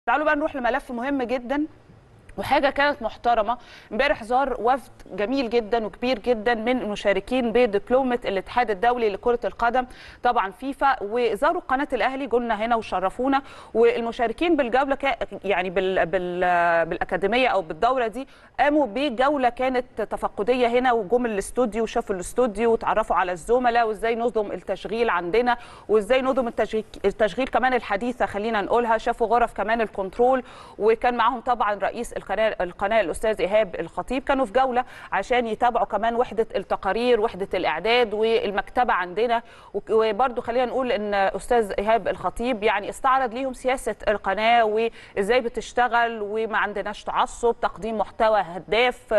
تعالوا بقى نروح لملف مهم جدا وحاجه كانت محترمه امبارح زار وفد جميل جدا وكبير جدا من المشاركين بدبلومه الاتحاد الدولي لكره القدم طبعا فيفا وزاروا قناه الاهلي جولنا هنا وشرفونا والمشاركين بالجوله كا يعني بال بال بالاكاديميه او بالدوره دي قاموا بجوله كانت تفقديه هنا وجم الاستوديو وشافوا الاستوديو وتعرفوا على الزملاء وازاي نظم التشغيل عندنا وازاي نظم التشغيل, التشغيل كمان الحديثه خلينا نقولها شافوا غرف كمان الكنترول وكان معاهم طبعا رئيس القناه القناه الاستاذ ايهاب الخطيب كانوا في جوله عشان يتابعوا كمان وحده التقارير وحده الاعداد والمكتبه عندنا وبرده خلينا نقول ان استاذ ايهاب الخطيب يعني استعرض ليهم سياسه القناه وازاي بتشتغل وما عندناش تعصب تقديم محتوى هداف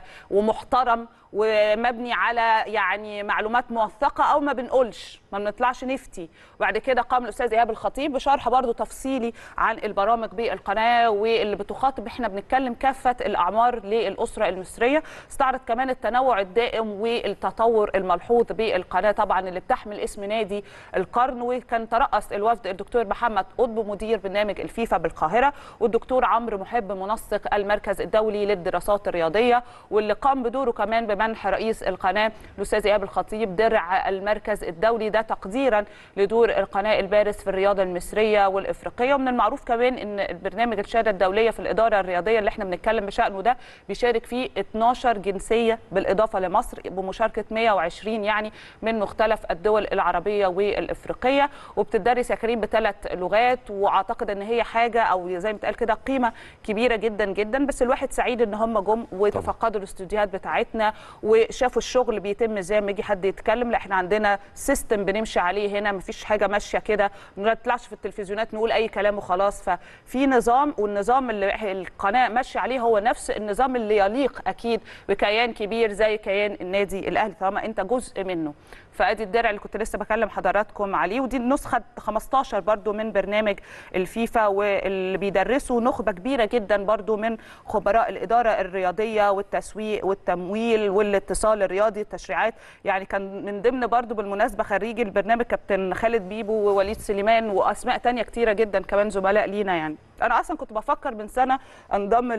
ومحترم ومبني على يعني معلومات موثقه او ما بنقولش ما بنطلعش نفتي وبعد كده قام الاستاذ ايهاب الخطيب بشرح برضو تفصيلي عن البرامج بالقناه واللي بتخاطب احنا بنتكلم كافه الاعمار للاسره المصريه استعرض كمان التنوع الدائم والتطور الملحوظ بالقناه طبعا اللي بتحمل اسم نادي القرن وكان ترأس الوفد الدكتور محمد قطب مدير برنامج الفيفا بالقاهره والدكتور عمرو محب منسق المركز الدولي للدراسات الرياضيه واللي قام بدوره كمان بمنح رئيس القناه الاستاذ ايهاب الخطيب درع المركز الدولي ده تقديرا لدور القناه البارز في الرياضه المصريه والافريقيه ومن المعروف كمان ان البرنامج الشهاده الدوليه في الاداره الرياضيه اللي احنا بنتكلم بشانه ده بيشارك فيه 12 جنسيه بالاضافه لمصر بمشاركه 120 يعني من مختلف الدول العربيه والافريقيه وبتدرس يا كريم بثلاث لغات واعتقد ان هي حاجه او زي ما بتقال كده قيمه كبيره جدا جدا بس الواحد سعيد ان هم جم وتفقدوا الاستوديوهات بتاعتنا وشافوا الشغل بيتم ازاي لما يجي حد يتكلم لا احنا عندنا سيستم بنمشي عليه هنا مفيش حاجه ماشيه كده ما نطلعش في التلفزيونات نقول اي كلام وخلاص ففي نظام والنظام اللي القناه ماشيه عليه هو نفس النظام اللي يليق اكيد بكيان كبير زي كيان النادي الاهلي طالما انت جزء منه فادي الدرع اللي كنت لسه بكلم حضراتكم عليه ودي النسخه 15 برضو من برنامج الفيفا واللي بيدرسوا نخبه كبيره جدا برضو من خبراء الاداره الرياضيه والتسويق والتمويل والاتصال الرياضي التشريعات يعني كان من ضمن برضو بالمناسبه خريجي البرنامج كابتن خالد بيبو ووليد سليمان واسماء تانية كتيره جدا كمان زملاء لينا يعني انا اصلا كنت بفكر من سنه انضم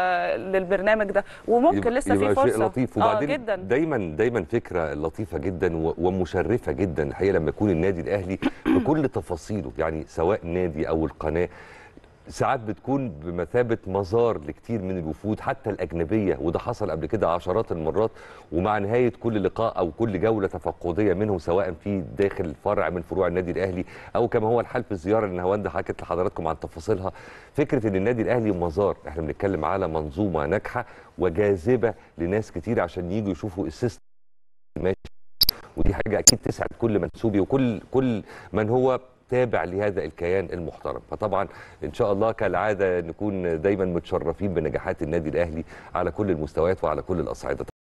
للبرنامج ده وممكن لسه في فرصه شيء لطيف وبعدين آه جدا. دايما دايما فكره لطيفه جدا ومشرفه جدا الحقيقه لما يكون النادي الاهلي بكل تفاصيله يعني سواء نادي او القناه ساعات بتكون بمثابه مزار لكتير من الوفود حتى الاجنبيه وده حصل قبل كده عشرات المرات ومع نهايه كل لقاء او كل جوله تفقديه منهم سواء في داخل فرع من فروع النادي الاهلي او كما هو الحال في الزياره اللي نهاوند حكت لحضراتكم عن تفاصيلها فكره ان النادي الاهلي مزار احنا بنتكلم على منظومه ناجحه وجاذبه لناس كتير عشان يجوا يشوفوا السيستم ماشي ودي حاجه اكيد تسعد كل منسوبي وكل كل من هو تابع لهذا الكيان المحترم فطبعا ان شاء الله كالعاده نكون دايما متشرفين بنجاحات النادي الاهلي على كل المستويات وعلى كل الاصعده